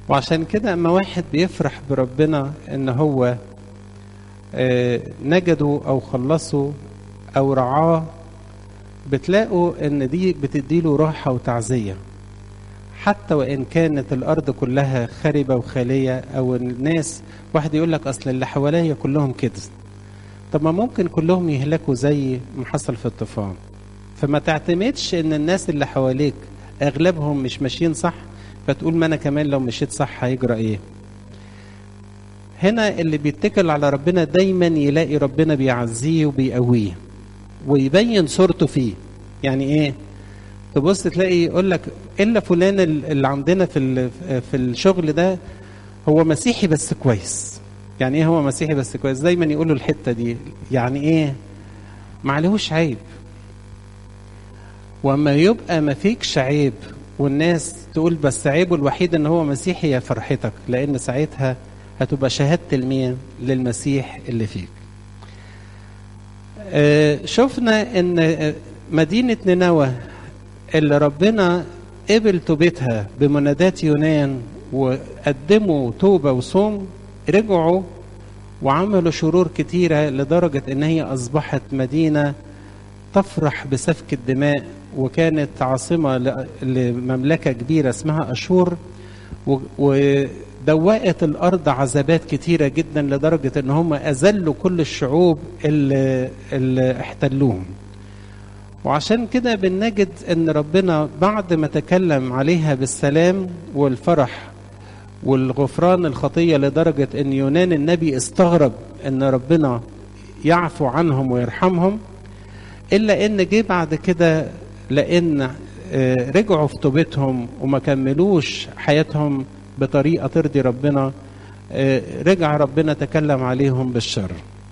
وعشان كده اما واحد بيفرح بربنا ان هو آه، نجده او خلصه او رعاه بتلاقوا ان دي بتديله راحة وتعزية حتى وان كانت الارض كلها خربة وخالية او الناس واحد يقول لك اصل اللي حواليا كلهم كده طب ما ممكن كلهم يهلكوا زي ما حصل في الطوفان فما تعتمدش ان الناس اللي حواليك اغلبهم مش ماشيين صح فتقول ما انا كمان لو مشيت صح هيجرى ايه هنا اللي بيتكل على ربنا دايما يلاقي ربنا بيعزيه وبيقويه ويبين صورته فيه يعني ايه تبص تلاقي يقول لك الا فلان اللي عندنا في ال- في الشغل ده هو مسيحي بس كويس يعني ايه هو مسيحي بس كويس دايما يقولوا الحته دي يعني ايه ما عليهوش عيب واما يبقى ما فيكش عيب والناس تقول بس عيبه الوحيد ان هو مسيحي يا فرحتك لان ساعتها هتبقى شهادة المين للمسيح اللي فيك آه، شفنا ان آه، مدينة نينوى اللي ربنا قبل توبتها بمنادات يونان وقدموا توبة وصوم رجعوا وعملوا شرور كتيرة لدرجة ان هي اصبحت مدينة تفرح بسفك الدماء وكانت عاصمة ل- لمملكة كبيرة اسمها أشور و- ودوقت الأرض عذابات كتيرة جدا لدرجة أن هم أذلوا كل الشعوب اللي, اللي احتلوهم وعشان كده بنجد أن ربنا بعد ما تكلم عليها بالسلام والفرح والغفران الخطية لدرجة أن يونان النبي استغرب أن ربنا يعفو عنهم ويرحمهم الا ان جه بعد كده لان آه، رجعوا في توبتهم وما كملوش حياتهم بطريقه ترضي ربنا آه، رجع ربنا تكلم عليهم بالشر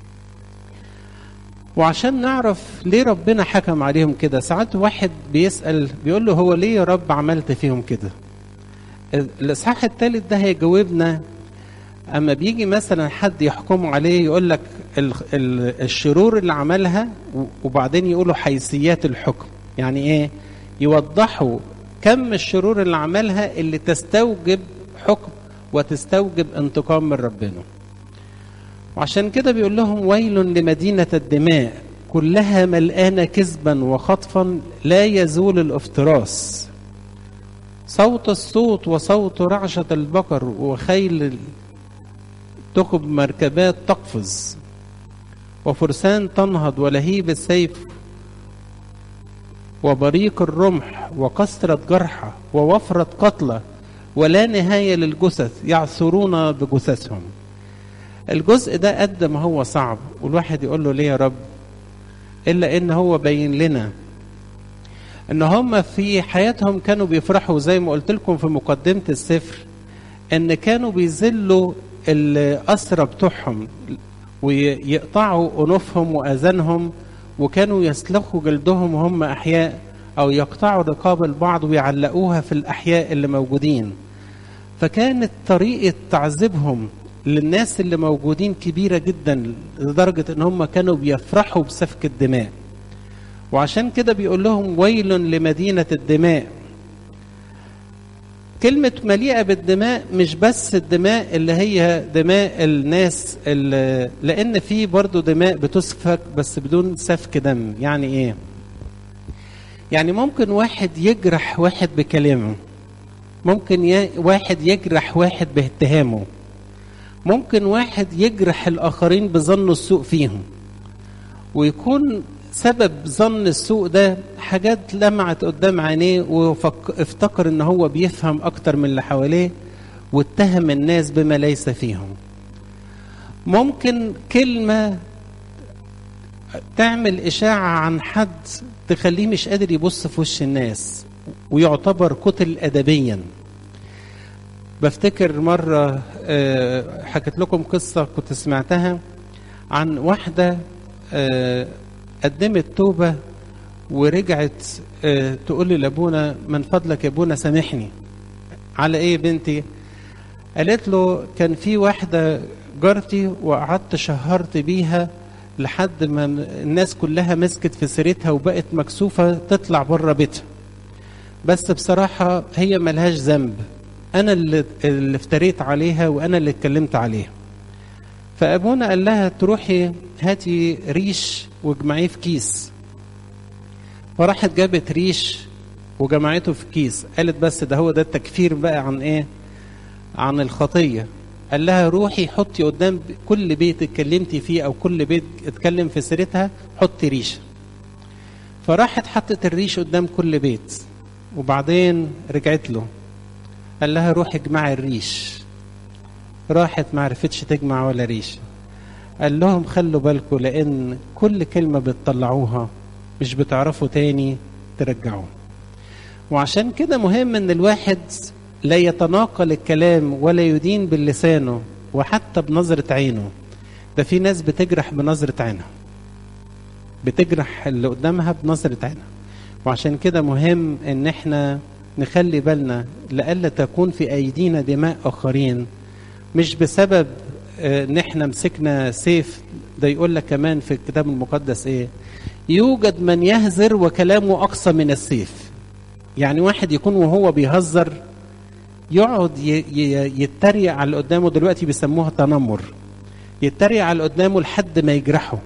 وعشان نعرف ليه ربنا حكم عليهم كده ساعات واحد بيسأل بيقول له هو ليه يا رب عملت فيهم كده الإصحاح الثالث ده هيجاوبنا اما بيجي مثلا حد يحكموا عليه يقول لك ال- ال- الشرور اللي عملها و- وبعدين يقولوا حيثيات الحكم يعني ايه يوضحوا كم الشرور اللي عملها اللي تستوجب حكم وتستوجب انتقام من ربنا وعشان كده بيقول لهم ويل لمدينة الدماء كلها ملآنة كذبا وخطفا لا يزول الافتراس صوت الصوت وصوت رعشة البقر وخيل تخب مركبات تقفز وفرسان تنهض ولهيب السيف وبريق الرمح وكثرة جرحى ووفرة قتلى ولا نهاية للجثث يعثرون بجثثهم الجزء ده قد ما هو صعب والواحد يقول له ليه يا رب إلا إن هو بين لنا إن هم في حياتهم كانوا بيفرحوا زي ما قلت لكم في مقدمة السفر إن كانوا بيذلوا الأسرى بتوعهم ويقطعوا أنوفهم وأذانهم وكانوا يسلخوا جلدهم وهم أحياء أو يقطعوا رقاب البعض ويعلقوها في الأحياء اللي موجودين فكانت طريقة تعذيبهم للناس اللي موجودين كبيرة جدا لدرجة ان هم كانوا بيفرحوا بسفك الدماء وعشان كده بيقول لهم ويل لمدينة الدماء كلمة مليئة بالدماء مش بس الدماء اللي هي دماء الناس اللي لأن في برضو دماء بتسفك بس بدون سفك دم يعني إيه؟ يعني ممكن واحد يجرح واحد بكلامه ممكن ي... واحد يجرح واحد باتهامه ممكن واحد يجرح الآخرين بظن السوء فيهم ويكون سبب ظن السوء ده حاجات لمعت قدام عينيه وافتكر ان هو بيفهم اكتر من اللي حواليه واتهم الناس بما ليس فيهم ممكن كلمة تعمل إشاعة عن حد تخليه مش قادر يبص في وش الناس ويعتبر قتل أدبيا بفتكر مرة حكيت لكم قصة كنت سمعتها عن واحدة قدمت توبة ورجعت تقول لي لابونا من فضلك يا ابونا سامحني على ايه بنتي قالت له كان في واحدة جارتي وقعدت شهرت بيها لحد ما الناس كلها مسكت في سيرتها وبقت مكسوفة تطلع بره بيتها بس بصراحة هي ملهاش ذنب انا اللي, اللي افتريت عليها وانا اللي اتكلمت عليها فابونا قال لها تروحي هاتي ريش واجمعيه في كيس فراحت جابت ريش وجمعته في كيس قالت بس ده هو ده التكفير بقى عن ايه عن الخطيه قال لها روحي حطي قدام كل بيت اتكلمتي فيه او كل بيت اتكلم في سيرتها حطي ريشه فراحت حطت الريش قدام كل بيت وبعدين رجعت له قال لها روحي اجمعي الريش راحت ما عرفتش تجمع ولا ريشه قال لهم خلوا بالكم لان كل كلمه بتطلعوها مش بتعرفوا تاني ترجعوه وعشان كده مهم ان الواحد لا يتناقل الكلام ولا يدين بلسانه وحتى بنظرة عينه ده في ناس بتجرح بنظرة عينها بتجرح اللي قدامها بنظرة عينها وعشان كده مهم ان احنا نخلي بالنا لألا تكون في أيدينا دماء آخرين مش بسبب ان احنا مسكنا سيف ده يقول لك كمان في الكتاب المقدس ايه يوجد من يهزر وكلامه أقصى من السيف يعني واحد يكون وهو بيهزر يقعد يتريق على اللي قدامه دلوقتي بيسموها تنمر يتريق على اللي قدامه لحد ما يجرحه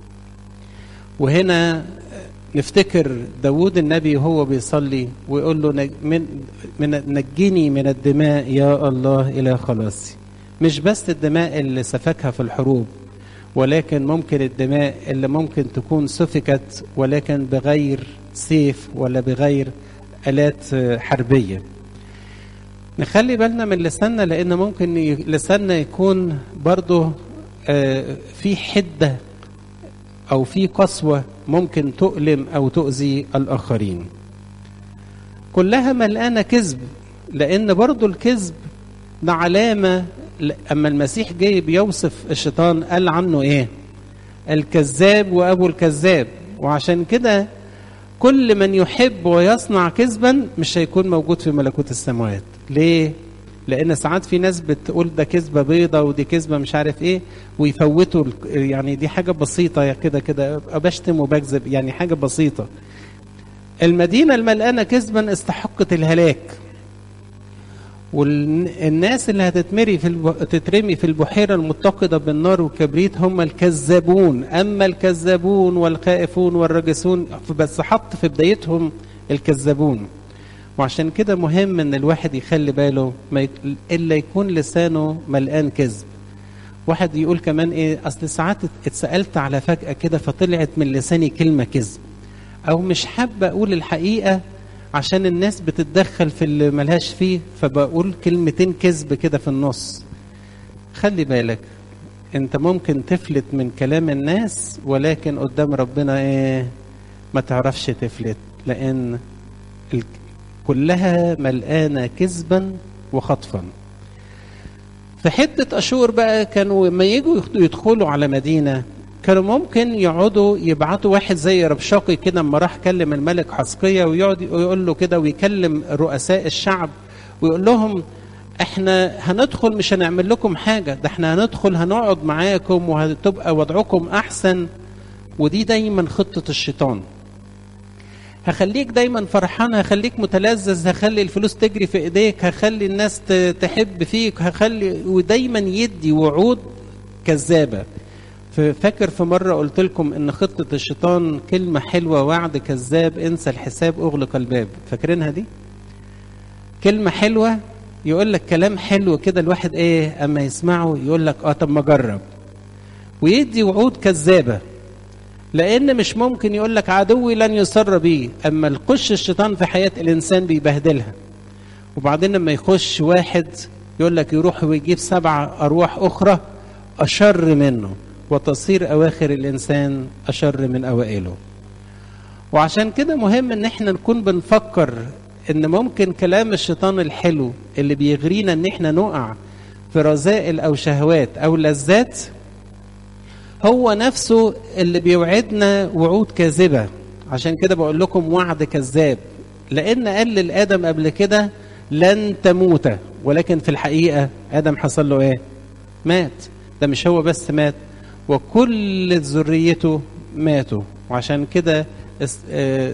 وهنا نفتكر داود النبي وهو بيصلي ويقول له من, من نجني من الدماء يا الله إلى خلاصي مش بس الدماء اللي سفكها في الحروب ولكن ممكن الدماء اللي ممكن تكون سفكت ولكن بغير سيف ولا بغير آلات حربية نخلي بالنا من لساننا لأن ممكن لساننا يكون برضه في حدة أو في قسوة ممكن تؤلم أو تؤذي الآخرين كلها ملقانة كذب لأن برضه الكذب ده علامة أما المسيح جاي بيوصف الشيطان قال عنه إيه الكذاب وأبو الكذاب وعشان كده كل من يحب ويصنع كذبا مش هيكون موجود في ملكوت السماوات ليه لان ساعات في ناس بتقول ده كذبه بيضه ودي كذبه مش عارف ايه ويفوتوا يعني دي حاجه بسيطه كده كده بشتم وبكذب يعني حاجه بسيطه المدينه الملقانه كذبا استحقت الهلاك والناس اللي هتتمري في الب... تترمي في البحيره المتقده بالنار والكبريت هم الكذابون اما الكذابون والخائفون والراجسون بس حط في بدايتهم الكذابون وعشان كده مهم ان الواحد يخلي باله ما ي... الا يكون لسانه ملقان كذب واحد يقول كمان ايه اصل ساعات اتسالت على فجاه كده فطلعت من لساني كلمه كذب او مش حابه اقول الحقيقه عشان الناس بتتدخل في اللي ملهاش فيه فبقول كلمتين كذب كده في النص خلي بالك انت ممكن تفلت من كلام الناس ولكن قدام ربنا ايه ما تعرفش تفلت لان ال... كلها ملقانه كذبا وخطفا في حتة أشور بقى كانوا لما يجوا يدخلوا على مدينة كانوا ممكن يقعدوا يبعتوا واحد زي ربشاقي كده اما راح كلم الملك حسقية ويقعد يقول له كده ويكلم رؤساء الشعب ويقول لهم احنا هندخل مش هنعمل لكم حاجة ده احنا هندخل هنقعد معاكم وهتبقى وضعكم أحسن ودي دايما خطة الشيطان هخليك دايما فرحان هخليك متلذذ هخلي الفلوس تجري في ايديك هخلي الناس تحب فيك هخلي ودايما يدي وعود كذابه فاكر في مرة قلت لكم إن خطة الشيطان كلمة حلوة وعد كذاب انسى الحساب أغلق الباب فاكرينها دي؟ كلمة حلوة يقول لك كلام حلو كده الواحد إيه أما يسمعه يقول لك آه طب ما أجرب ويدي وعود كذابة لأن مش ممكن يقول لك عدوي لن يسر بي أما القش الشيطان في حياة الإنسان بيبهدلها وبعدين لما يخش واحد يقول لك يروح ويجيب سبع أرواح أخرى أشر منه وتصير أواخر الإنسان أشر من أوائله وعشان كده مهم إن احنا نكون بنفكر إن ممكن كلام الشيطان الحلو اللي بيغرينا إن احنا نقع في رذائل أو شهوات أو لذات هو نفسه اللي بيوعدنا وعود كاذبة عشان كده بقول لكم وعد كذاب لأن قال للآدم قبل كده لن تموت ولكن في الحقيقة آدم حصل له إيه؟ مات ده مش هو بس مات وكل ذريته ماتوا وعشان كده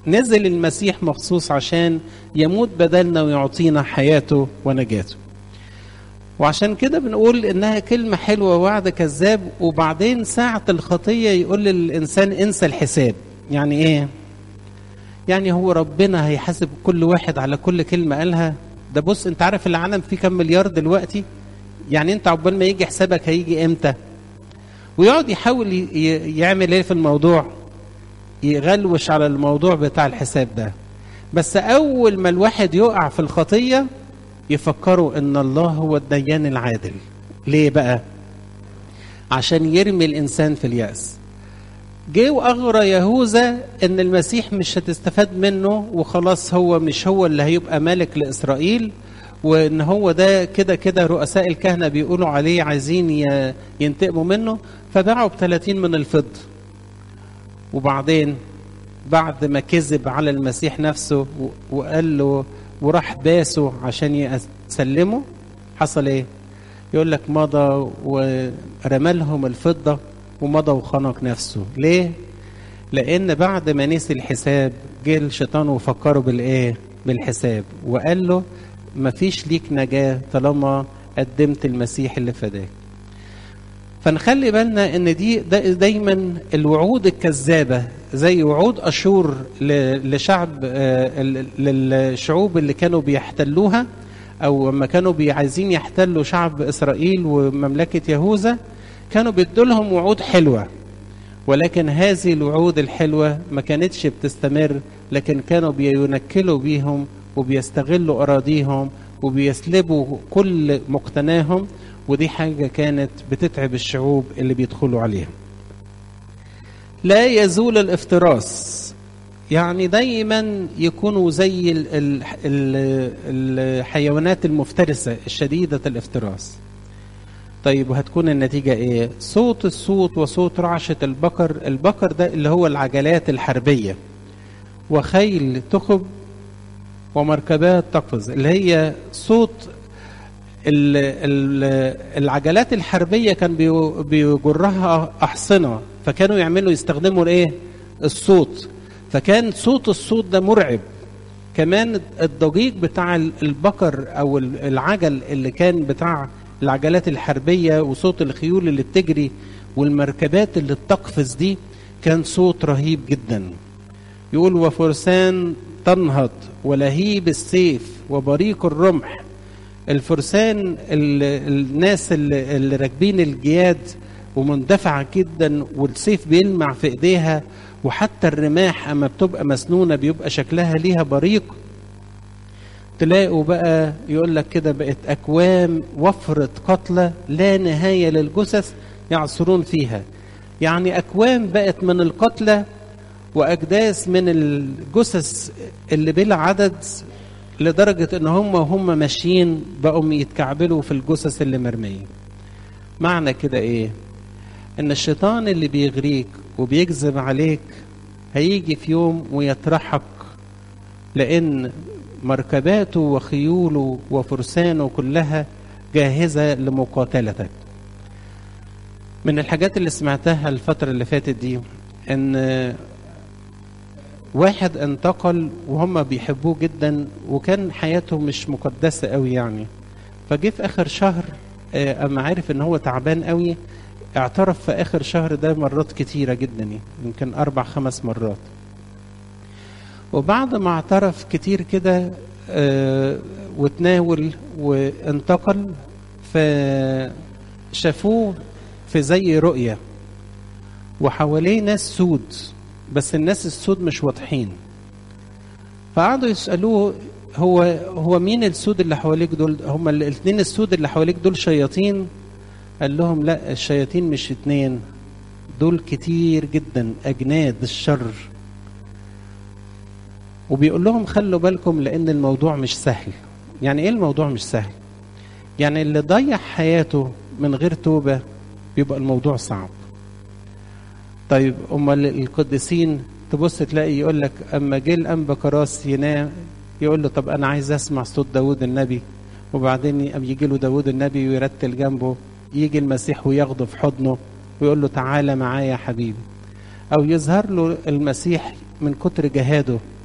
نزل المسيح مخصوص عشان يموت بدلنا ويعطينا حياته ونجاته وعشان كده بنقول انها كلمة حلوة وعد كذاب وبعدين ساعة الخطية يقول للإنسان انسى الحساب يعني ايه يعني هو ربنا هيحاسب كل واحد على كل كلمة قالها ده بص انت عارف العالم فيه كم مليار دلوقتي يعني انت عقبال ما يجي حسابك هيجي امتى ويقعد يحاول يعمل ايه في الموضوع يغلوش على الموضوع بتاع الحساب ده بس اول ما الواحد يقع في الخطيه يفكروا ان الله هو الديان العادل ليه بقى عشان يرمي الانسان في الياس جه واغرى يهوذا ان المسيح مش هتستفاد منه وخلاص هو مش هو اللي هيبقى ملك لاسرائيل وان هو ده كده كده رؤساء الكهنه بيقولوا عليه عايزين ينتقموا منه فباعوا ب 30 من الفضه وبعدين بعد ما كذب على المسيح نفسه وقال له وراح باسه عشان يسلمه حصل ايه يقول لك مضى ورمى لهم الفضه ومضى وخنق نفسه ليه لان بعد ما نسي الحساب جه الشيطان وفكره بالايه بالحساب وقال له مفيش ليك نجاه طالما قدمت المسيح اللي فداك فنخلي بالنا ان دي دايما الوعود الكذابه زي وعود اشور لشعب للشعوب اللي كانوا بيحتلوها او لما كانوا عايزين يحتلوا شعب اسرائيل ومملكه يهوذا كانوا بيدوا لهم وعود حلوه ولكن هذه الوعود الحلوه ما كانتش بتستمر لكن كانوا بينكلوا بيهم وبيستغلوا اراضيهم وبيسلبوا كل مقتناهم ودي حاجة كانت بتتعب الشعوب اللي بيدخلوا عليها لا يزول الافتراس يعني دايما يكونوا زي ال ال ال الحيوانات المفترسة الشديدة الافتراس طيب وهتكون النتيجة ايه صوت الصوت وصوت رعشة البقر البقر ده اللي هو العجلات الحربية وخيل تخب ومركبات تقفز اللي هي صوت ال ال العجلات الحربية كان بيجرها أحصنة فكانوا يعملوا يستخدموا الايه الصوت فكان صوت الصوت ده مرعب كمان الضجيج بتاع البقر او العجل اللي كان بتاع العجلات الحربية وصوت الخيول اللي بتجري والمركبات اللي بتقفز دي كان صوت رهيب جدا يقول وفرسان تنهض ولهيب السيف وبريق الرمح الفرسان الناس اللي, اللي راكبين الجياد ومندفعة جدا والسيف بيلمع في ايديها وحتى الرماح اما بتبقى مسنونة بيبقى شكلها ليها بريق تلاقوا بقى يقول لك كده بقت اكوام وفرة قتلى لا نهاية للجثث يعصرون فيها يعني اكوام بقت من القتلى واجداث من الجثث اللي بلا عدد لدرجة ان هم وهم ماشيين بقوا يتكعبلوا في الجثث اللي مرمية معنى كده ايه ان الشيطان اللي بيغريك وبيكذب عليك هيجي في يوم ويطرحك لان مركباته وخيوله وفرسانه كلها جاهزة لمقاتلتك من الحاجات اللي سمعتها الفترة اللي فاتت دي ان واحد انتقل وهم بيحبوه جدا وكان حياته مش مقدسة قوي يعني فجه في اخر شهر اما عرف ان هو تعبان قوي اعترف في اخر شهر ده مرات كتيرة جدا يمكن اربع خمس مرات وبعد ما اعترف كتير كده اه وتناول وانتقل فشافوه في زي رؤية وحواليه ناس سود بس الناس السود مش واضحين فقعدوا يسألوه هو هو مين السود اللي حواليك دول هم الاثنين السود اللي حواليك دول شياطين قال لهم لا الشياطين مش اتنين دول كتير جدا أجناد الشر وبيقول لهم خلوا بالكم لأن الموضوع مش سهل يعني إيه الموضوع مش سهل يعني اللي ضيع حياته من غير توبة بيبقى الموضوع صعب طيب امال القديسين تبص تلاقي يقول لك اما جه الانبا كراس ينام يقول له طب انا عايز اسمع صوت داوود النبي وبعدين يجي له داوود النبي ويرتل جنبه يجي المسيح وياخده في حضنه ويقول له تعالى معايا يا حبيبي او يظهر له المسيح من كتر جهاده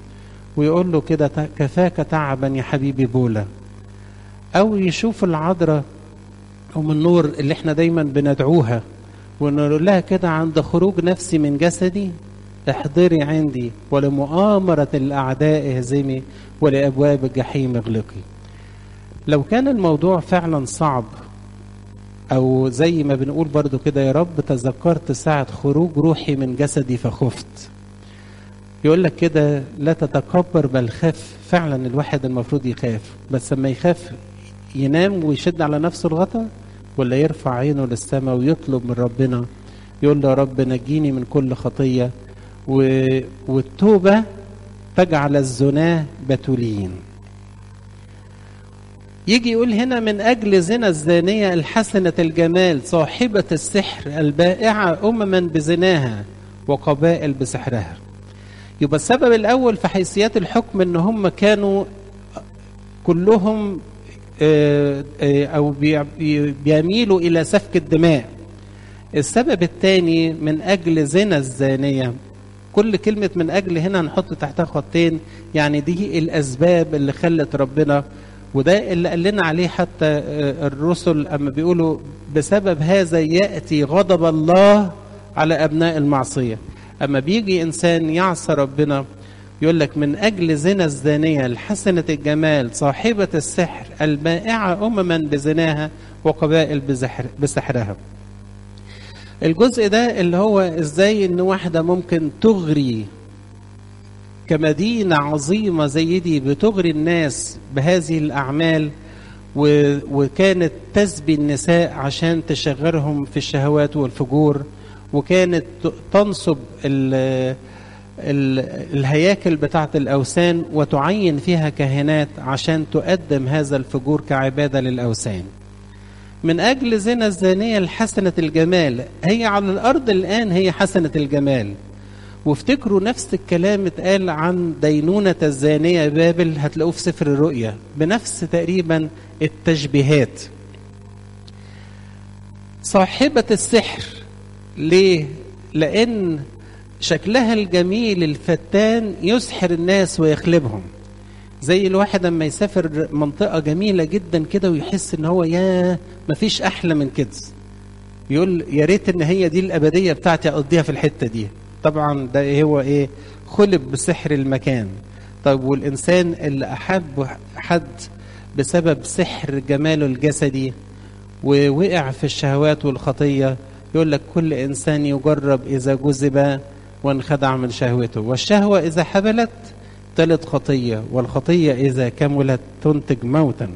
ويقول له كده كفاك تعبا يا حبيبي بولا او يشوف العذراء ام النور اللي احنا دايما بندعوها ونقول لها كده عند خروج نفسي من جسدي احضري عندي ولمؤامرة الأعداء اهزمي ولأبواب الجحيم اغلقي لو كان الموضوع فعلا صعب أو زي ما بنقول برضو كده يا رب تذكرت ساعة خروج روحي من جسدي فخفت يقول لك كده لا تتكبر بل خاف فعلا الواحد المفروض يخاف بس لما يخاف ينام ويشد على نفسه الغطا ولا يرفع عينه للسماء ويطلب من ربنا يقول له يا رب نجيني من كل خطيه و... والتوبة تجعل الزناة بتولين يجي يقول هنا من أجل زنا الزانية الحسنة الجمال صاحبة السحر البائعة أمما بزناها وقبائل بسحرها يبقى السبب الأول في حيثيات الحكم إن هم كانوا كلهم أو بيميلوا إلى سفك الدماء السبب الثاني من أجل زنا الزانية كل كلمة من أجل هنا نحط تحتها خطين يعني دي الأسباب اللي خلت ربنا وده اللي قال لنا عليه حتى الرسل أما بيقولوا بسبب هذا يأتي غضب الله على أبناء المعصية أما بيجي إنسان يعصى ربنا يقول لك من أجل زنا الزانية الحسنة الجمال صاحبة السحر البائعة أمما بزناها وقبائل بزحر بسحرها الجزء ده اللي هو ازاي ان واحدة ممكن تغري كمدينة عظيمة زي دي بتغري الناس بهذه الأعمال وكانت تسبي النساء عشان تشغلهم في الشهوات والفجور وكانت تنصب ال ال الهياكل بتاعت الأوثان وتعين فيها كهنات عشان تقدم هذا الفجور كعبادة للأوثان من أجل زنا الزانية الحسنة الجمال هي على الأرض الآن هي حسنة الجمال وافتكروا نفس الكلام اتقال عن دينونة الزانية بابل هتلاقوه في سفر الرؤيا بنفس تقريبا التشبيهات صاحبة السحر ليه؟ لأن شكلها الجميل الفتان يسحر الناس ويخلبهم زي الواحد لما يسافر منطقة جميلة جدا كده ويحس ان هو يا مفيش احلى من كده يقول يا ريت ان هي دي الابدية بتاعتي اقضيها في الحتة دي طبعا ده هو ايه خلب بسحر المكان طيب والانسان اللي احب حد بسبب سحر جماله الجسدي ووقع في الشهوات والخطية يقول لك كل انسان يجرب اذا جذب وانخدع من شهوته والشهوة اذا حبلت تلت خطية والخطية إذا كملت تنتج موتا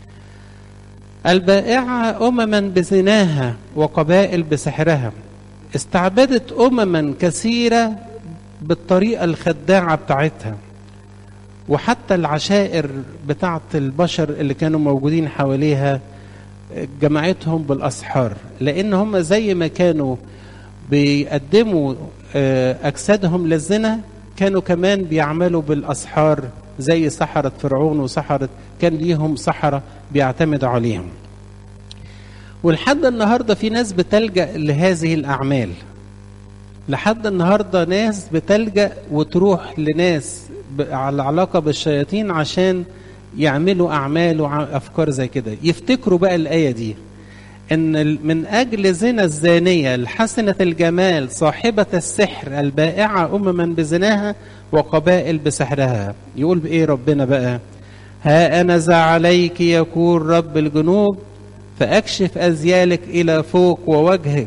البائعة أمما بزناها وقبائل بسحرها استعبدت أمما كثيرة بالطريقة الخداعة بتاعتها وحتى العشائر بتاعت البشر اللي كانوا موجودين حواليها جمعتهم بالأسحار لأن هم زي ما كانوا بيقدموا أجسادهم للزنا كانوا كمان بيعملوا بالأسحار زي سحرة فرعون وسحرة كان ليهم سحرة بيعتمدوا عليهم ولحد النهاردة في ناس بتلجأ لهذه الأعمال لحد النهاردة ناس بتلجأ وتروح لناس على علاقة بالشياطين عشان يعملوا أعمال وأفكار زي كده يفتكروا بقى الآية دي ان من اجل زنا الزانيه الحسنه الجمال صاحبه السحر البائعه امما بزناها وقبائل بسحرها يقول بايه ربنا بقى ها انا ذا عليك يقول رب الجنوب فاكشف ازيالك الى فوق ووجهك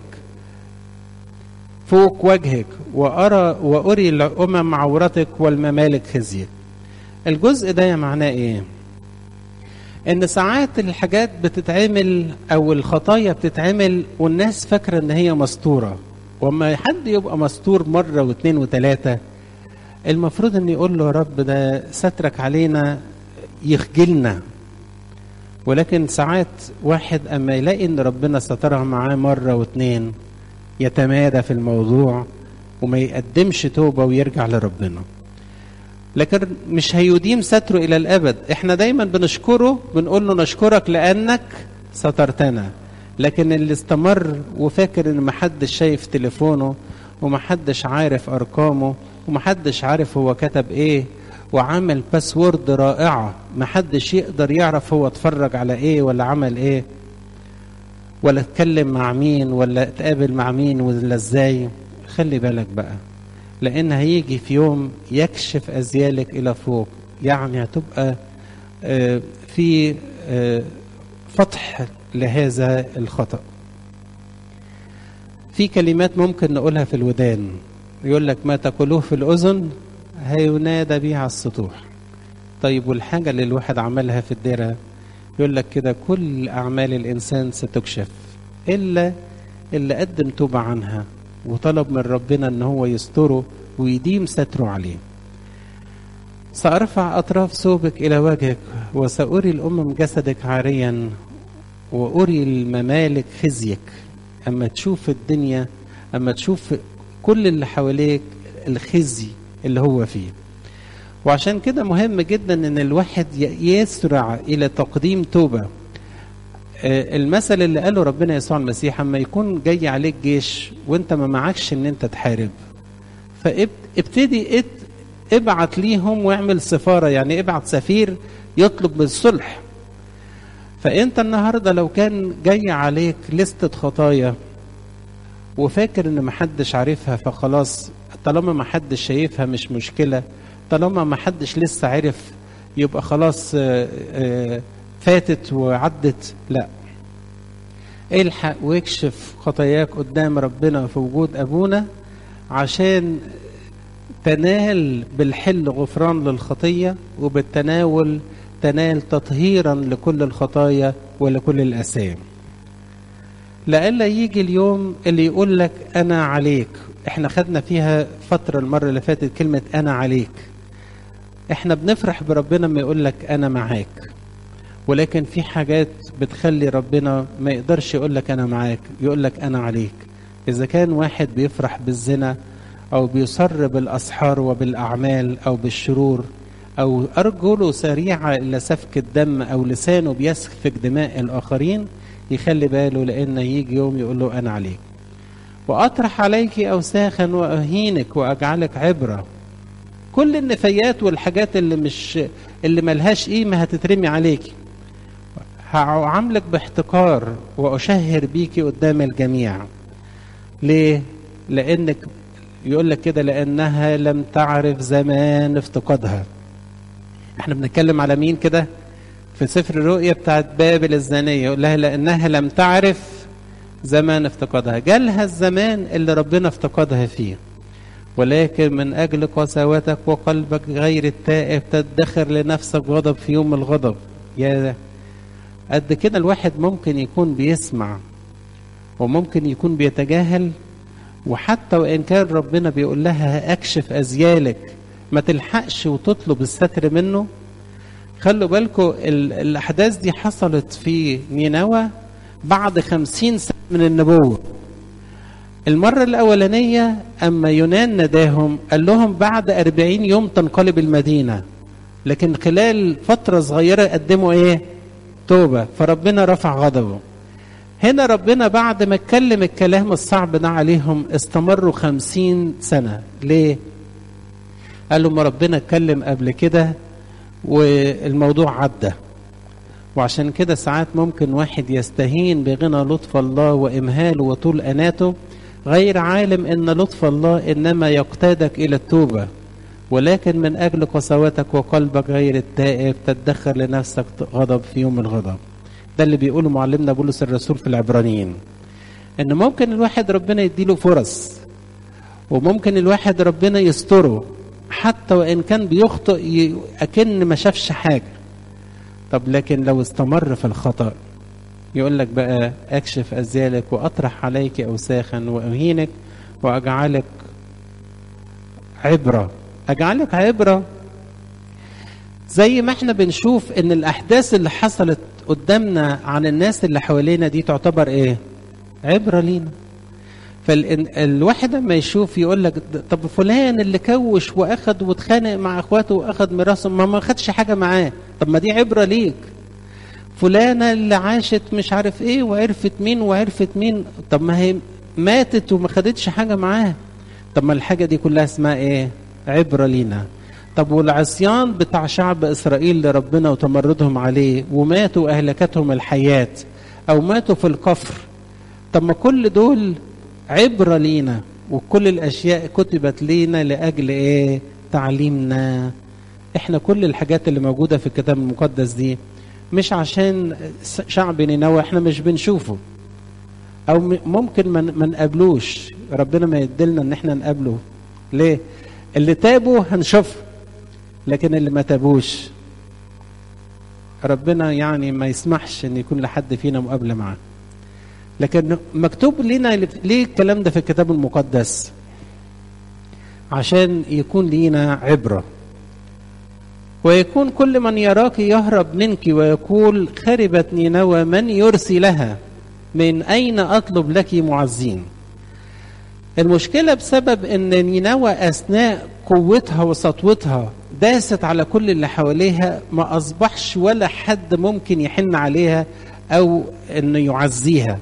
فوق وجهك وارى واري الامم عورتك والممالك خزيك الجزء ده معناه ايه ان ساعات الحاجات بتتعمل او الخطايا بتتعمل والناس فاكره ان هي مستوره واما حد يبقى مستور مره واثنين وثلاثه المفروض ان يقول له يا رب ده سترك علينا يخجلنا ولكن ساعات واحد اما يلاقي ان ربنا سترها معاه مره واثنين يتمادى في الموضوع وما يقدمش توبه ويرجع لربنا لكن مش هيديم ستره الى الابد احنا دايما بنشكره بنقول له نشكرك لانك سترتنا لكن اللي استمر وفاكر ان محدش شايف تليفونه ومحدش عارف ارقامه ومحدش عارف هو كتب ايه وعامل باسورد رائعة محدش يقدر يعرف هو اتفرج على ايه ولا عمل ايه ولا اتكلم مع مين ولا اتقابل مع مين ولا ازاي خلي بالك بقى لان هيجي في يوم يكشف ازيالك الى فوق يعني هتبقى آه في آه فتح لهذا الخطأ في كلمات ممكن نقولها في الودان يقول لك ما تقولوه في الأذن هينادى بيه على السطوح طيب والحاجة اللي الواحد عملها في الديرة يقول لك كده كل أعمال الإنسان ستكشف إلا اللي قدم توبة عنها وطلب من ربنا ان هو يستره ويديم ستره عليه سأرفع أطراف ثوبك إلى وجهك وسأري الأمم جسدك عاريا وأري الممالك خزيك أما تشوف الدنيا أما تشوف كل اللي حواليك الخزي اللي هو فيه وعشان كده مهم جدا ان الواحد يسرع الى تقديم توبه المثل اللي قاله ربنا يسوع المسيح اما يكون جاي عليك جيش وانت ما معكش ان انت تحارب فابتدي ابعت ليهم واعمل سفاره يعني ابعت سفير يطلب بالصلح فانت النهارده لو كان جاي عليك لستة خطايا وفاكر ان محدش عارفها فخلاص طالما محدش شايفها مش مشكله طالما محدش لسه عرف يبقى خلاص فاتت وعدت لا الحق واكشف خطاياك قدام ربنا في وجود ابونا عشان تنال بالحل غفران للخطيه وبالتناول تنال تطهيرا لكل الخطايا ولكل الاثام لئلا يجي اليوم اللي يقول لك انا عليك احنا خدنا فيها فتره المره اللي فاتت كلمه انا عليك احنا بنفرح بربنا ما يقول لك انا معاك ولكن في حاجات بتخلي ربنا ما يقدرش يقول لك انا معاك يقول لك انا عليك اذا كان واحد بيفرح بالزنا او بيصر بالاسحار وبالاعمال او بالشرور او ارجله سريعه الى سفك الدم او لسانه بيسفك دماء الاخرين يخلي باله لان يجي يوم يقول له انا عليك واطرح عليك اوساخا واهينك واجعلك عبره كل النفايات والحاجات اللي مش اللي ملهاش قيمه هتترمي عليكي هعاملك باحتقار واشهر بيكي قدام الجميع ليه لانك يقول لك كده لانها لم تعرف زمان افتقادها احنا بنتكلم على مين كده في سفر الرؤيا بتاعت بابل الزانيه يقول لها لانها لم تعرف زمان افتقادها جالها الزمان اللي ربنا افتقدها فيه ولكن من أجل قساوتك وقلبك غير التائب تدخر لنفسك غضب في يوم الغضب يا قد كده الواحد ممكن يكون بيسمع وممكن يكون بيتجاهل وحتى وإن كان ربنا بيقول لها أكشف أزيالك ما تلحقش وتطلب الستر منه خلوا بالكم الأحداث دي حصلت في نينوى بعد خمسين سنة من النبوة المرة الأولانية أما يونان نداهم قال لهم بعد أربعين يوم تنقلب المدينة لكن خلال فترة صغيرة قدموا إيه توبة فربنا رفع غضبه هنا ربنا بعد ما اتكلم الكلام الصعب ده عليهم استمروا خمسين سنة ليه قالوا ما ربنا اتكلم قبل كده والموضوع عدى وعشان كده ساعات ممكن واحد يستهين بغنى لطف الله وإمهاله وطول أناته غير عالم ان لطف الله انما يقتادك الى التوبه ولكن من اجل قساوتك وقلبك غير التائب تدخر لنفسك غضب في يوم الغضب ده اللي بيقوله معلمنا بولس الرسول في العبرانيين ان ممكن الواحد ربنا يديله فرص وممكن الواحد ربنا يستره حتى وان كان بيخطئ اكن ما شافش حاجه طب لكن لو استمر في الخطأ يقول لك بقى اكشف ازيالك واطرح عليك اوساخا واهينك واجعلك عبره اجعلك عبره زي ما احنا بنشوف ان الاحداث اللي حصلت قدامنا عن الناس اللي حوالينا دي تعتبر ايه عبره لينا فالواحد لما يشوف يقول لك طب فلان اللي كوش واخد واتخانق مع اخواته واخد ميراثه ما ما خدش حاجه معاه طب ما دي عبره ليك فلانة اللي عاشت مش عارف ايه وعرفت مين وعرفت مين طب ما هي ماتت وما خدتش حاجة معاه طب ما الحاجة دي كلها اسمها ايه عبرة لينا طب والعصيان بتاع شعب إسرائيل لربنا وتمردهم عليه وماتوا أهلكتهم الحياة أو ماتوا في الكفر طب ما كل دول عبرة لينا وكل الأشياء كتبت لينا لأجل إيه تعليمنا إحنا كل الحاجات اللي موجودة في الكتاب المقدس دي مش عشان شعب نينوى إحنا مش بنشوفه أو ممكن ما نقابلوش ربنا ما يدلنا إن إحنا نقابله ليه؟ اللي تابوا هنشوفه لكن اللي ما تابوش ربنا يعني ما يسمحش ان يكون لحد فينا مقابله معاه لكن مكتوب لنا ليه الكلام ده في الكتاب المقدس عشان يكون لينا عبره ويكون كل من يراك يهرب منك ويقول خربت نينوى من يرسي لها من اين اطلب لك معزين المشكله بسبب ان نينوى اثناء قوتها وسطوتها داست على كل اللي حواليها ما اصبحش ولا حد ممكن يحن عليها او انه يعزيها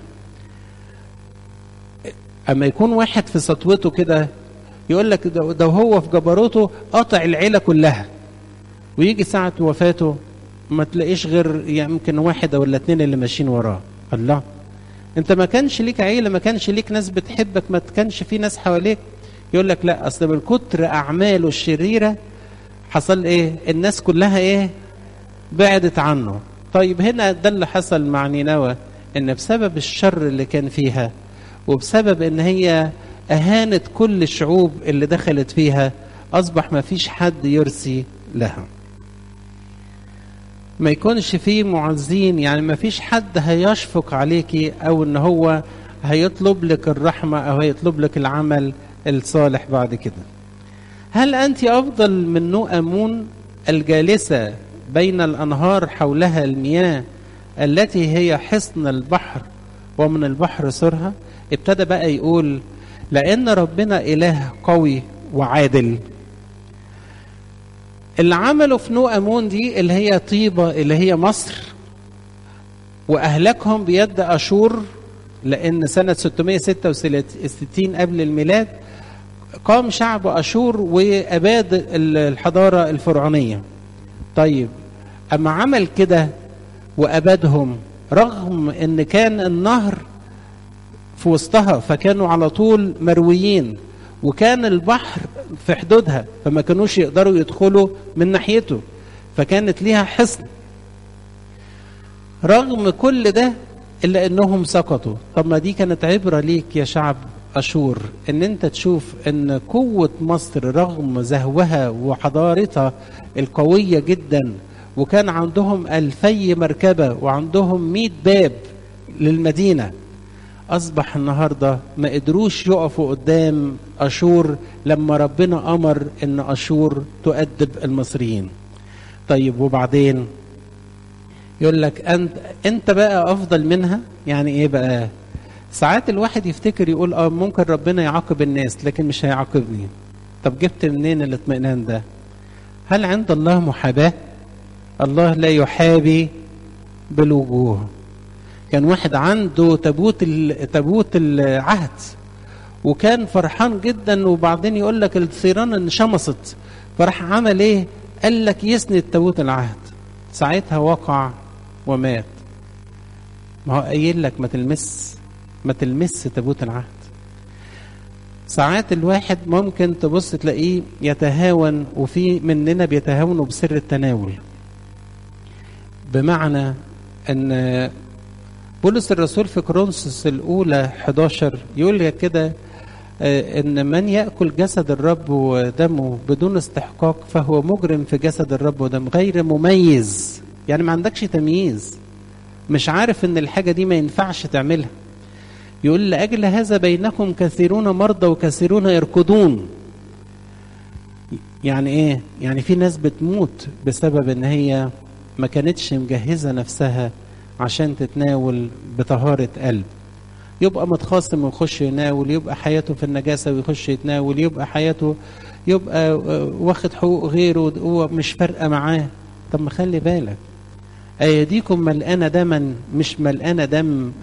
اما يكون واحد في سطوته كده يقول لك ده, ده هو في جبروته قاطع العيله كلها ويجي ساعه وفاته ما تلاقيش غير يمكن واحد او الاثنين اللي ماشيين وراه الله انت ما كانش ليك عيله ما كانش ليك ناس بتحبك ما كانش في ناس حواليك يقول لك لا اصل من كتر اعماله الشريره حصل ايه الناس كلها ايه بعدت عنه طيب هنا ده اللي حصل مع نينوى ان بسبب الشر اللي كان فيها وبسبب ان هي اهانت كل الشعوب اللي دخلت فيها اصبح ما فيش حد يرسي لها ما يكونش فيه معزين يعني ما فيش حد هيشفق عليكي او ان هو هيطلب لك الرحمه او هيطلب لك العمل الصالح بعد كده هل أنت أفضل من نؤمون الجالسة بين الأنهار حولها المياه التي هي حصن البحر ومن البحر سرها ابتدى بقى يقول لأن ربنا إله قوي وعادل اللي عمله في نؤمون دي اللي هي طيبة اللي هي مصر وأهلكهم بيد أشور لأن سنة 666 قبل الميلاد قام شعب أشور وأباد الحضارة الفرعونية طيب أما عمل كده وأبادهم رغم أن كان النهر في وسطها فكانوا على طول مرويين وكان البحر في حدودها فما كانوش يقدروا يدخلوا من ناحيته فكانت ليها حصن رغم كل ده إلا أنهم سقطوا طب ما دي كانت عبرة ليك يا شعب أشور إن أنت تشوف إن قوة مصر رغم زهوها وحضارتها القوية جدا وكان عندهم ألفي مركبة وعندهم مئة باب للمدينة أصبح النهاردة ما قدروش يقفوا قدام أشور لما ربنا أمر إن أشور تؤدب المصريين طيب وبعدين يقول لك أنت أنت بقى أفضل منها يعني إيه بقى ساعات الواحد يفتكر يقول اه ممكن ربنا يعاقب الناس لكن مش هيعاقبني طب جبت منين الاطمئنان ده هل عند الله محاباه الله لا يحابي بالوجوه كان واحد عنده تابوت تابوت العهد وكان فرحان جدا وبعدين يقول لك الثيران انشمصت فراح عمل ايه قال لك يسند تابوت العهد ساعتها وقع ومات ما هو قايل لك ما تلمس ما تلمس تابوت العهد ساعات الواحد ممكن تبص تلاقيه يتهاون وفي مننا بيتهاونوا بسر التناول بمعنى ان بولس الرسول في كورنثوس الاولى 11 يقول لك كده ان من ياكل جسد الرب ودمه بدون استحقاق فهو مجرم في جسد الرب ودمه غير مميز يعني ما عندكش تمييز مش عارف ان الحاجه دي ما ينفعش تعملها يقول لاجل هذا بينكم كثيرون مرضى وكثيرون يركضون يعني ايه يعني في ناس بتموت بسبب ان هي ما كانتش مجهزه نفسها عشان تتناول بطهاره قلب يبقى متخاصم ويخش يناول يبقى حياته في النجاسه ويخش يتناول يبقى حياته يبقى واخد حقوق غيره هو مش فارقه معاه طب ما خلي بالك ايديكم ملقانه دما مش ملقانه دم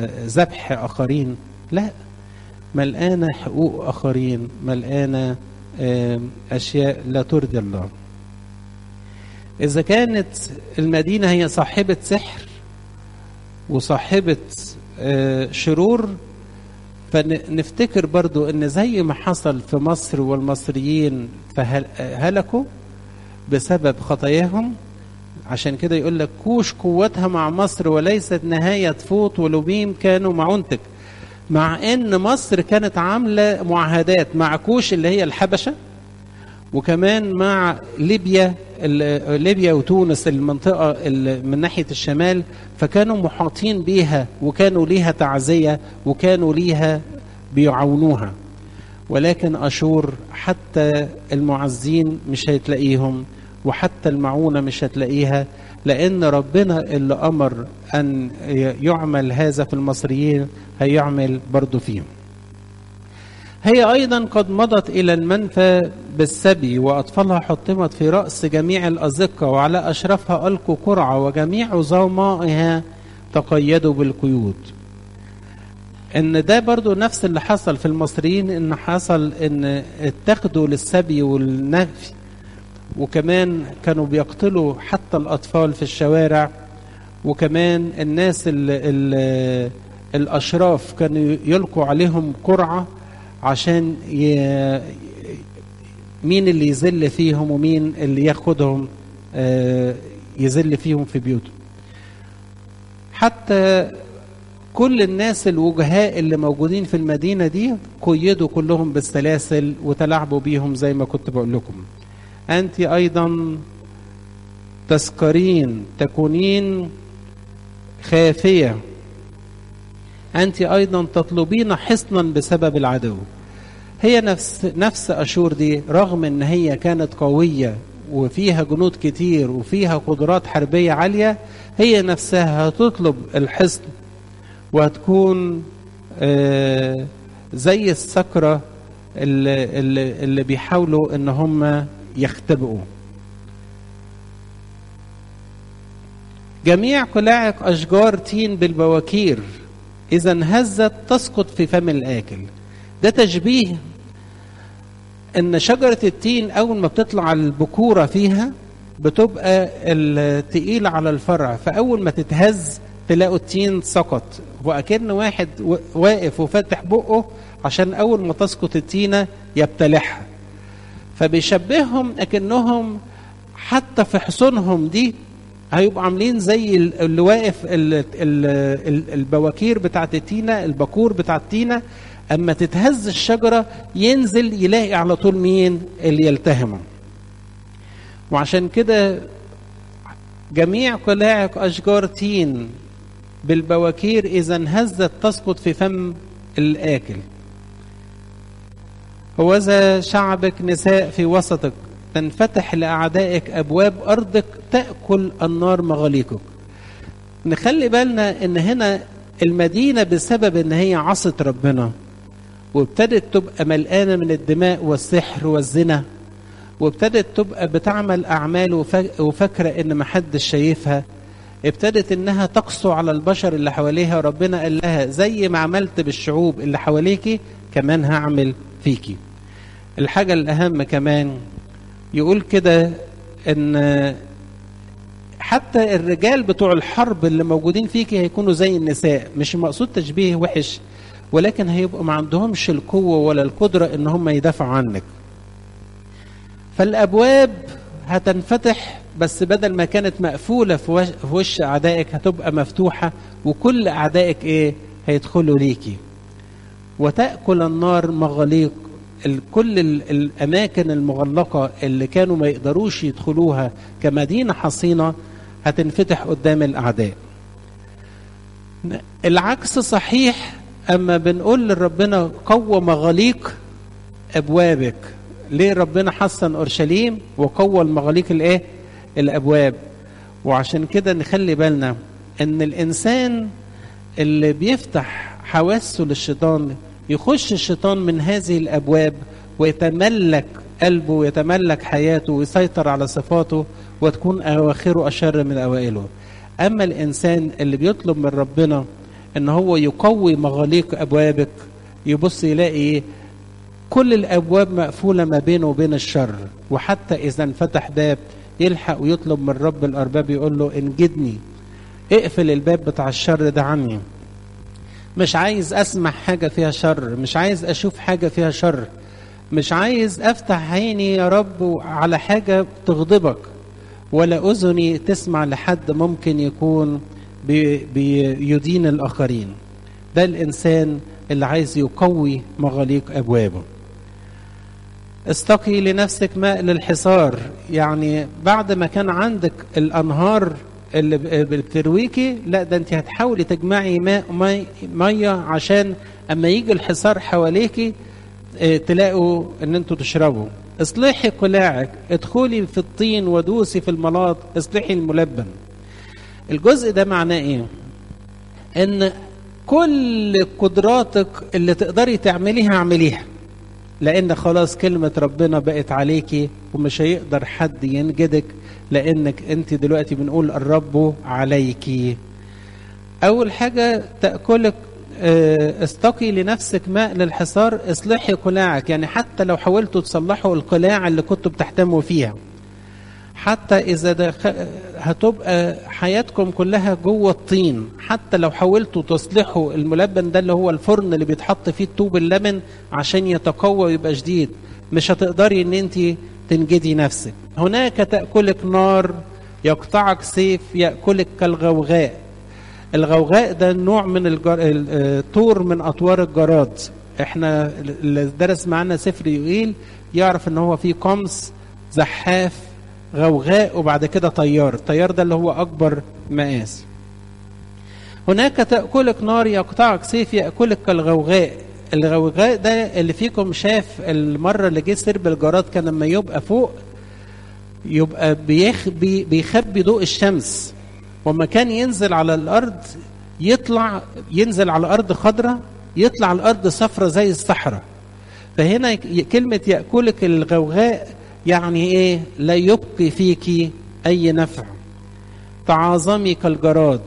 ذبح اخرين لا ملقانه حقوق اخرين ملقانه أشياء لا ترضي الله إذا كانت المدينة هي صاحبة سحر وصاحبة شرور فنفتكر برضو ان زي ما حصل في مصر والمصريين فهلكوا بسبب خطاياهم عشان كده يقول لك كوش قوتها مع مصر وليست نهاية فوط ولبيم كانوا معونتك مع ان مصر كانت عاملة معاهدات مع كوش اللي هي الحبشة وكمان مع ليبيا ليبيا وتونس المنطقة من ناحية الشمال فكانوا محاطين بيها وكانوا ليها تعزية وكانوا ليها بيعاونوها ولكن أشور حتى المعزين مش هتلاقيهم وحتى المعونة مش هتلاقيها لأن ربنا اللي أمر أن يعمل هذا في المصريين هيعمل برضو فيهم هي أيضا قد مضت إلى المنفى بالسبي وأطفالها حطمت في رأس جميع الأزقة وعلى أشرفها ألقوا قرعة وجميع عظمائها تقيدوا بالقيود ان ده برضو نفس اللي حصل في المصريين ان حصل ان اتخذوا للسبي والنفي وكمان كانوا بيقتلوا حتى الاطفال في الشوارع وكمان الناس ال ال الاشراف كانوا يلقوا عليهم قرعه عشان ي... مين اللي يذل فيهم ومين اللي ياخدهم يذل فيهم في بيوتهم حتى كل الناس الوجهاء اللي موجودين في المدينة دي قيدوا كلهم بالسلاسل وتلاعبوا بيهم زي ما كنت بقول لكم أنت أيضا تسكرين تكونين خافية أنت أيضا تطلبين حصنا بسبب العدو هي نفس نفس أشور دي رغم أن هي كانت قوية وفيها جنود كتير وفيها قدرات حربية عالية هي نفسها هتطلب الحصن وهتكون آه زي السكرة اللي, اللي, اللي بيحاولوا ان هم يختبئوا جميع قلاعق أشجار تين بالبواكير إذا انهزت تسقط في فم الآكل ده تشبيه ان شجرة التين اول ما بتطلع البكورة فيها بتبقى التقيلة على الفرع فاول ما تتهز تلاقوا التين سقط واكن واحد واقف وفاتح بقه عشان اول ما تسقط التينة يبتلعها فبيشبههم اكنهم حتى في حصونهم دي هيبقوا عاملين زي اللي واقف البواكير بتاعت التينة البكور بتاع التينة اما تتهز الشجره ينزل يلاقي على طول مين اللي يلتهمه وعشان كده جميع قلاعق اشجار تين بالبواكير اذا انهزت تسقط في فم الاكل هوذا شعبك نساء في وسطك تنفتح لاعدائك ابواب ارضك تاكل النار مغاليقك نخلي بالنا ان هنا المدينه بسبب ان هي عصت ربنا وابتدت تبقى ملقانه من الدماء والسحر والزنا وابتدت تبقى بتعمل اعمال وفاكره ان محدش شايفها ابتدت انها تقسو على البشر اللي حواليها ربنا قال لها زي ما عملت بالشعوب اللي حواليكي كمان هعمل فيكي الحاجه الاهم كمان يقول كده ان حتى الرجال بتوع الحرب اللي موجودين فيكي هيكونوا زي النساء مش مقصود تشبيه وحش ولكن هيبقوا ما عندهمش القوة ولا القدرة ان هم يدافعوا عنك فالابواب هتنفتح بس بدل ما كانت مقفولة في وش اعدائك هتبقى مفتوحة وكل اعدائك ايه هيدخلوا ليكي وتأكل النار مغاليق كل الاماكن المغلقة اللي كانوا ما يقدروش يدخلوها كمدينة حصينة هتنفتح قدام الاعداء العكس صحيح اما بنقول لربنا قوى مغاليق ابوابك ليه ربنا حسن اورشليم وقوى المغاليق الايه الابواب وعشان كده نخلي بالنا ان الانسان اللي بيفتح حواسه للشيطان يخش الشيطان من هذه الابواب ويتملك قلبه ويتملك حياته ويسيطر على صفاته وتكون اواخره اشر من اوائله اما الانسان اللي بيطلب من ربنا ان هو يقوي مغاليق ابوابك يبص يلاقي كل الابواب مقفوله ما بينه وبين الشر وحتى اذا انفتح باب يلحق ويطلب من رب الارباب يقول له انجدني اقفل الباب بتاع الشر ده عني مش عايز اسمع حاجه فيها شر مش عايز اشوف حاجه فيها شر مش عايز افتح عيني يا رب على حاجه تغضبك ولا اذني تسمع لحد ممكن يكون بي بيدين الاخرين ده الانسان اللي عايز يقوي مغاليق ابوابه استقي لنفسك ماء للحصار يعني بعد ما كان عندك الانهار اللي بترويكي لا ده انت هتحاولي تجمعي ماء مي ميه عشان اما يجي الحصار حواليكي اه تلاقوا ان انتوا تشربوا اصلحي قلاعك ادخلي في الطين ودوسي في الملاط اصلحي الملبن الجزء ده معناه ايه ان كل قدراتك اللي تقدري تعمليها اعمليها لان خلاص كلمة ربنا بقت عليكي ومش هيقدر حد ينجدك لانك انت دلوقتي بنقول الرب عليكي اول حاجة تأكلك استقي لنفسك ماء للحصار اصلحي قلاعك يعني حتى لو حاولتوا تصلحوا القلاع اللي كنتوا بتحتموا فيها حتى اذا دخ... هتبقى حياتكم كلها جوه الطين حتى لو حاولتوا تصلحوا الملبن ده اللي هو الفرن اللي بيتحط فيه الطوب اللبن عشان يتقوى ويبقى جديد مش هتقدري ان انت تنجدي نفسك هناك تاكلك نار يقطعك سيف ياكلك كالغوغاء الغوغاء ده نوع من الجر... الطور من اطوار الجراد احنا اللي درس معانا سفر يقيل يعرف ان هو في قمص زحاف غوغاء وبعد كده طيار الطيار ده اللي هو أكبر مقاس هناك تأكلك نار يقطعك سيف يأكلك كالغوغاء الغوغاء ده اللي فيكم شاف المرة اللي جه سرب الجراد كان لما يبقى فوق يبقى بيخبي بيخبي ضوء الشمس وما كان ينزل على الأرض يطلع ينزل على الأرض خضرة يطلع على الأرض صفرة زي الصحراء فهنا كلمة يأكلك الغوغاء يعني ايه لا يبقي فيك اي نفع تعاظمي كالجراد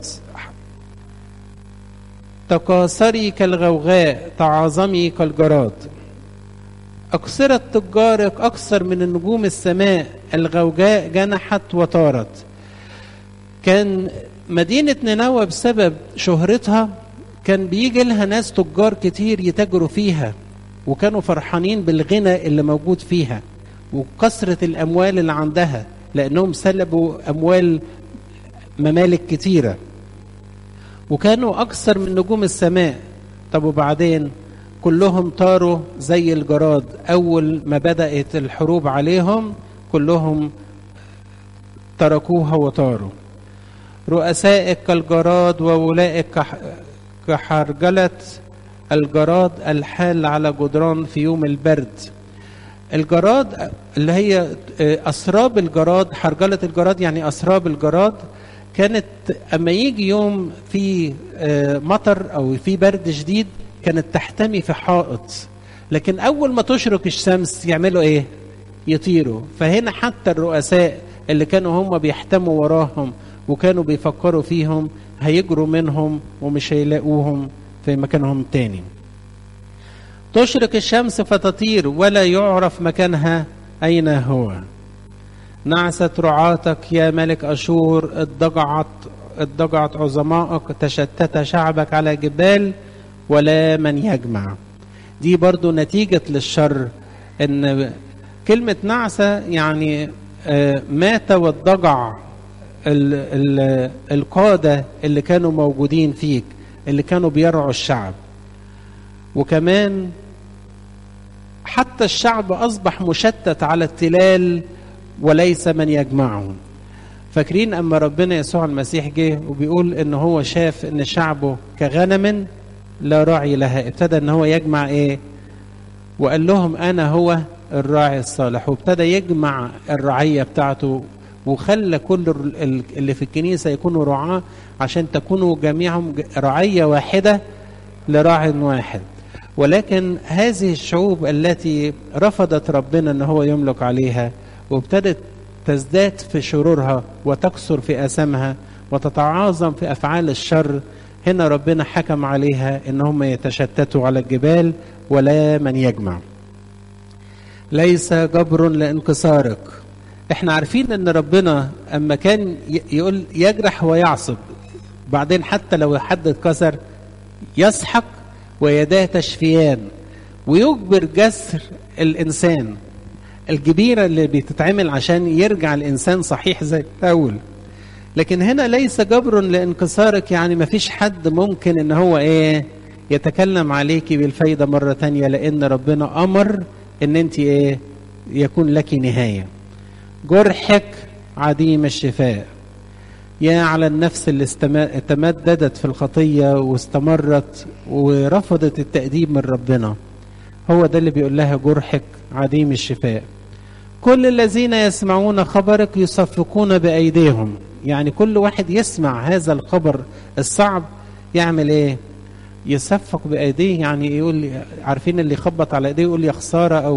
تكاثري كالغوغاء تعاظمي كالجراد أكثرت تجارك أكثر من النجوم السماء الغوغاء جنحت وطارت كان مدينة نينوى بسبب شهرتها كان بيجي لها ناس تجار كتير يتاجروا فيها وكانوا فرحانين بالغنى اللي موجود فيها وكثرة الأموال اللي عندها لأنهم سلبوا أموال ممالك كتيرة وكانوا أكثر من نجوم السماء طب وبعدين كلهم طاروا زي الجراد أول ما بدأت الحروب عليهم كلهم تركوها وطاروا رؤسائك كالجراد وولائك كحرجلة الجراد الحال على جدران في يوم البرد الجراد اللي هي اسراب الجراد حرجله الجراد يعني اسراب الجراد كانت اما يجي يوم في مطر او في برد شديد كانت تحتمي في حائط لكن اول ما تشرق الشمس يعملوا ايه يطيروا فهنا حتى الرؤساء اللي كانوا هم بيحتموا وراهم وكانوا بيفكروا فيهم هيجروا منهم ومش هيلاقوهم في مكانهم تاني تشرق الشمس فتطير ولا يعرف مكانها أين هو نعست رعاتك يا ملك أشور اضجعت اضجعت عظمائك تشتت شعبك على جبال ولا من يجمع دي برضو نتيجة للشر ان كلمة نعسة يعني مات والضجع القادة اللي كانوا موجودين فيك اللي كانوا بيرعوا الشعب وكمان حتى الشعب أصبح مشتت على التلال وليس من يجمعهم فاكرين أما ربنا يسوع المسيح جه وبيقول إن هو شاف إن شعبه كغنم لا راعي لها ابتدى إن هو يجمع إيه وقال لهم أنا هو الراعي الصالح وابتدى يجمع الرعية بتاعته وخلى كل اللي في الكنيسة يكونوا رعاة عشان تكونوا جميعهم رعية واحدة لراع واحد ولكن هذه الشعوب التي رفضت ربنا ان هو يملك عليها وابتدت تزداد في شرورها وتكثر في اثامها وتتعاظم في افعال الشر هنا ربنا حكم عليها ان هم يتشتتوا على الجبال ولا من يجمع ليس جبر لانكسارك احنا عارفين ان ربنا اما كان يقول يجرح ويعصب بعدين حتى لو حد اتكسر يسحق ويداه تشفيان ويجبر جسر الانسان الجبيره اللي بتتعمل عشان يرجع الانسان صحيح زي الاول لكن هنا ليس جبر لانكسارك يعني ما فيش حد ممكن ان هو ايه يتكلم عليك بالفايده مره تانية لان ربنا امر ان انت ايه يكون لك نهايه جرحك عديم الشفاء يا على النفس اللي تمددت في الخطية واستمرت ورفضت التأديب من ربنا هو ده اللي بيقول لها جرحك عديم الشفاء كل الذين يسمعون خبرك يصفقون بأيديهم يعني كل واحد يسمع هذا الخبر الصعب يعمل ايه يصفق بأيديه يعني يقول عارفين اللي يخبط على ايديه يقول يا خسارة او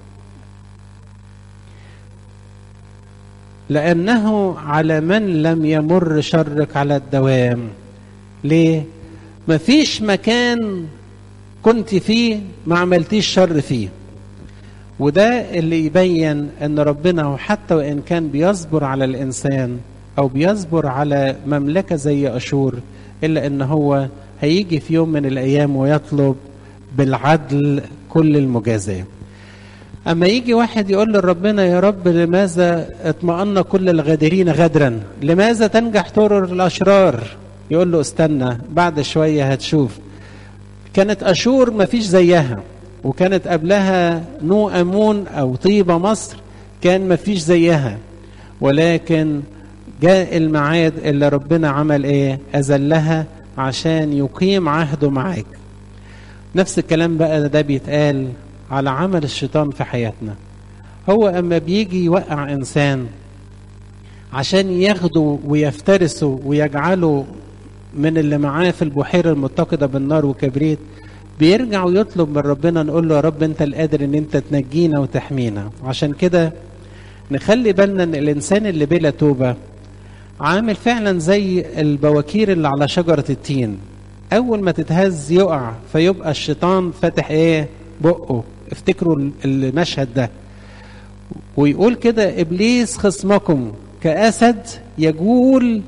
لأنه على من لم يمر شرك على الدوام ليه؟ مفيش مكان كنت فيه ما عملتيش شر فيه وده اللي يبين ان ربنا حتى وان كان بيصبر على الانسان او بيصبر على مملكه زي اشور الا ان هو هيجي في يوم من الايام ويطلب بالعدل كل المجازاه أما يجي واحد يقول لربنا يا رب لماذا اطمأن كل الغادرين غدرا لماذا تنجح طرر الأشرار يقول له استنى بعد شوية هتشوف كانت أشور ما فيش زيها وكانت قبلها نو أمون أو طيبة مصر كان ما فيش زيها ولكن جاء الميعاد اللي ربنا عمل ايه أذلها عشان يقيم عهده معاك نفس الكلام بقى ده بيتقال على عمل الشيطان في حياتنا هو اما بيجي يوقع انسان عشان ياخده ويفترسه ويجعله من اللي معاه في البحيرة المتقدة بالنار وكبريت بيرجع ويطلب من ربنا نقول له يا رب انت القادر ان انت تنجينا وتحمينا عشان كده نخلي بالنا ان الانسان اللي بلا توبة عامل فعلا زي البواكير اللي على شجرة التين اول ما تتهز يقع فيبقى الشيطان فاتح ايه بقه افتكروا المشهد ده ويقول كده ابليس خصمكم كاسد يجول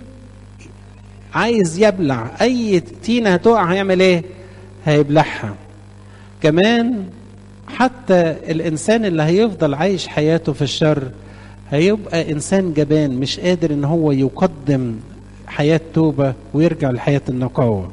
عايز يبلع اي تينه هتقع هيعمل ايه هيبلعها كمان حتى الانسان اللي هيفضل عايش حياته في الشر هيبقى انسان جبان مش قادر ان هو يقدم حياه توبه ويرجع لحياه النقاوه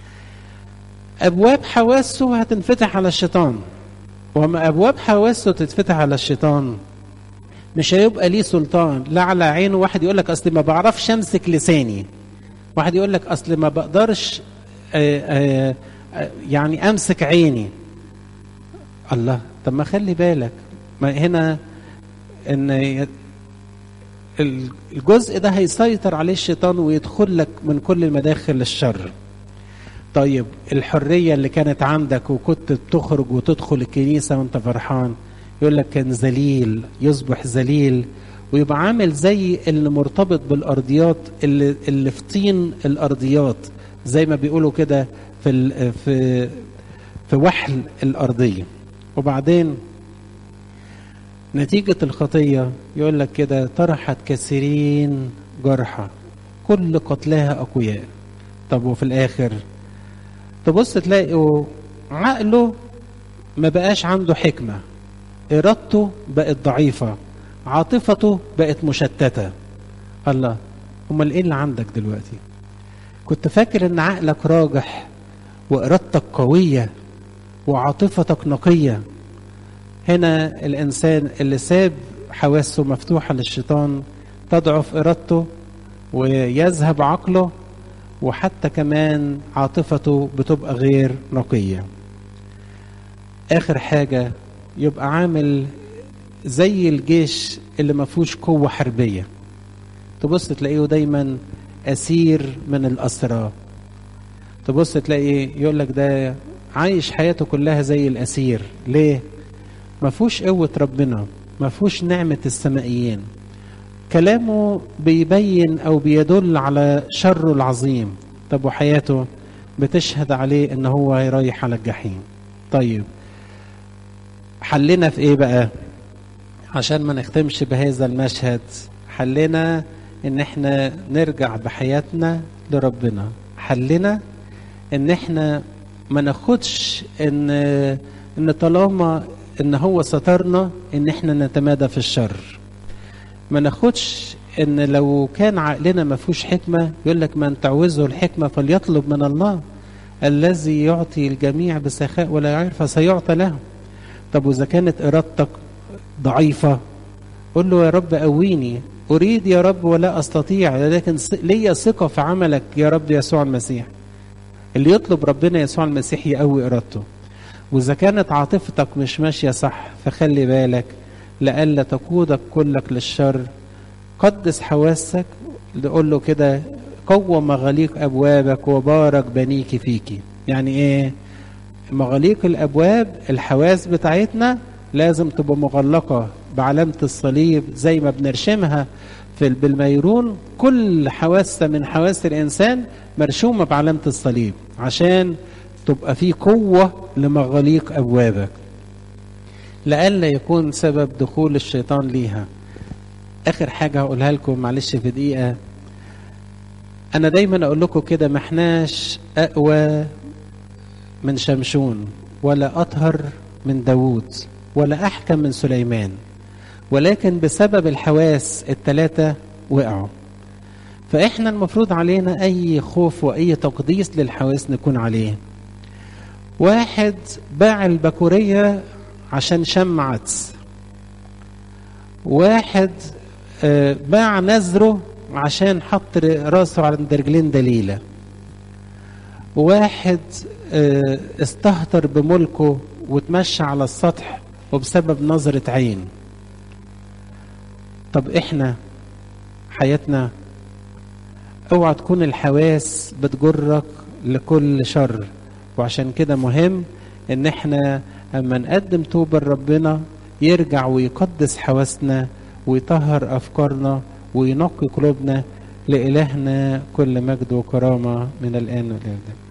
ابواب حواسه هتنفتح على الشيطان وما ابواب حواسه تتفتح على الشيطان مش هيبقى ليه سلطان لا على عينه واحد يقول لك اصل ما بعرفش امسك لساني واحد يقول لك اصل ما بقدرش آآ آآ يعني امسك عيني الله طب ما خلي بالك ما هنا ان الجزء ده هيسيطر عليه الشيطان ويدخل لك من كل المداخل الشر طيب الحريه اللي كانت عندك وكنت بتخرج وتدخل الكنيسه وانت فرحان يقول لك كان ذليل يصبح ذليل ويبقى عامل زي اللي مرتبط بالارضيات اللي اللي في طين الارضيات زي ما بيقولوا كده في في في وحل الارضيه وبعدين نتيجة الخطية يقول لك كده طرحت كثيرين جرحى كل قتلاها أقوياء طب وفي الآخر تبص تلاقوا عقله ما بقاش عنده حكمة إرادته بقت ضعيفة عاطفته بقت مشتتة الله أمال إيه اللي عندك دلوقتي كنت فاكر إن عقلك راجح وإرادتك قوية وعاطفتك نقية هنا الإنسان اللي ساب حواسه مفتوحة للشيطان تضعف إرادته ويذهب عقله وحتى كمان عاطفته بتبقى غير نقية آخر حاجة يبقى عامل زي الجيش اللي ما فيهوش قوة حربية تبص تلاقيه دايما أسير من الأسرى تبص تلاقي يقول لك ده عايش حياته كلها زي الأسير ليه؟ ما فيهوش قوة ربنا ما فيهوش نعمة السمائيين كلامه بيبين أو بيدل على شره العظيم طب وحياته بتشهد عليه ان هو رايح على الجحيم طيب حلنا في ايه بقى عشان ما نختمش بهذا المشهد حلنا ان احنا نرجع بحياتنا لربنا حلنا ان احنا ما ناخدش ان ان طالما ان هو سترنا ان احنا نتمادى في الشر ما ناخدش ان لو كان عقلنا ما فيهوش حكمه يقول لك من تعوزه الحكمه فليطلب من الله الذي يعطي الجميع بسخاء ولا يعرف فسيعطى له طب واذا كانت ارادتك ضعيفه قول له يا رب قويني اريد يا رب ولا استطيع لكن ليا ثقه في عملك يا رب يسوع المسيح اللي يطلب ربنا يسوع المسيح يقوي ارادته واذا كانت عاطفتك مش ماشيه صح فخلي بالك لئلا تقودك كلك للشر قدس حواسك تقول له كده قوة مغاليق أبوابك وبارك بنيك فيكي يعني إيه مغاليق الأبواب الحواس بتاعتنا لازم تبقى مغلقة بعلامة الصليب زي ما بنرشمها في بالميرون كل حواس من حواس الإنسان مرشومة بعلامة الصليب عشان تبقى في قوة لمغاليق أبوابك لئلا يكون سبب دخول الشيطان ليها اخر حاجه هقولها لكم معلش في دقيقه انا دايما اقول لكم كده ما احناش اقوى من شمشون ولا اطهر من داوود ولا احكم من سليمان ولكن بسبب الحواس الثلاثه وقعوا فاحنا المفروض علينا اي خوف واي تقديس للحواس نكون عليه واحد باع البكوريه عشان شم عدس واحد باع نذره عشان حط راسه عند رجلين دليله واحد استهتر بملكه وتمشى على السطح وبسبب نظرة عين طب احنا حياتنا اوعى تكون الحواس بتجرك لكل شر وعشان كده مهم ان احنا اما نقدم توبة لربنا يرجع ويقدس حواسنا ويطهر أفكارنا وينقي قلوبنا لإلهنا كل مجد وكرامة من الآن والأبد